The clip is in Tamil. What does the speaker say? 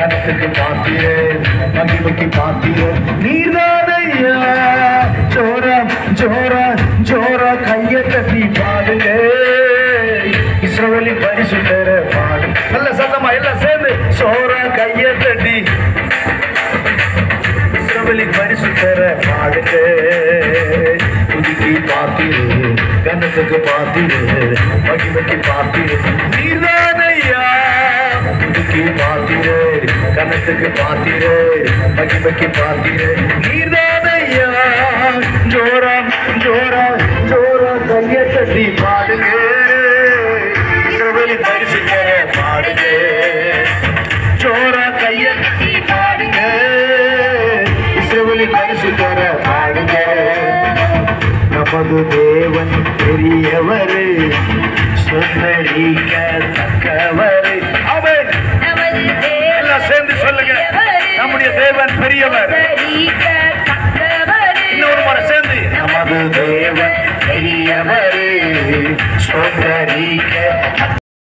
கணத்துக்கு பாத்திரே மகிமைக்கு பாத்திரே நீர்தானையா ஜோரா ஜோரா ஜோரா கையை தட்டி பாடுங்க இஸ்ரவேலின் பரிசுத்தர பாடு நல்ல சத்தமா எல்லாம் சேர்ந்து சோரா கையை தட்டி இஸ்ரவேலின் பரிசுத்தர பாடுங்க துதிக்கு பாத்திரு கணத்துக்கு பாத்திரு மகிமைக்கு பாத்திரு நீர்தானையா துதிக்கு பாத்திரு கணத்துக்கு பாத்திரு மகிமைக்கு பாத்திரு நீர்தானையா ஜோரா ஜோரா ஜோரா கையை தட்டி பாடுங்க இஸ்ரவேலின் பரிசுத்தர பாடுங்க ஜோரா கையை தட்டி பாடுங்க இஸ்ரவேலின் பரிசுத்தர பாடுங்க நமது தேவன் பெரியவர் சுந்தரிக்க தக்கவர் அவன் நமது எல்லாம் சேர்ந்து சொல்லுங்க நம்முடைய தேவன் பெரியவர் இன்னொரு முறை சேர்ந்து நமது தேவன் பெரியவர் சுந்தரிக்க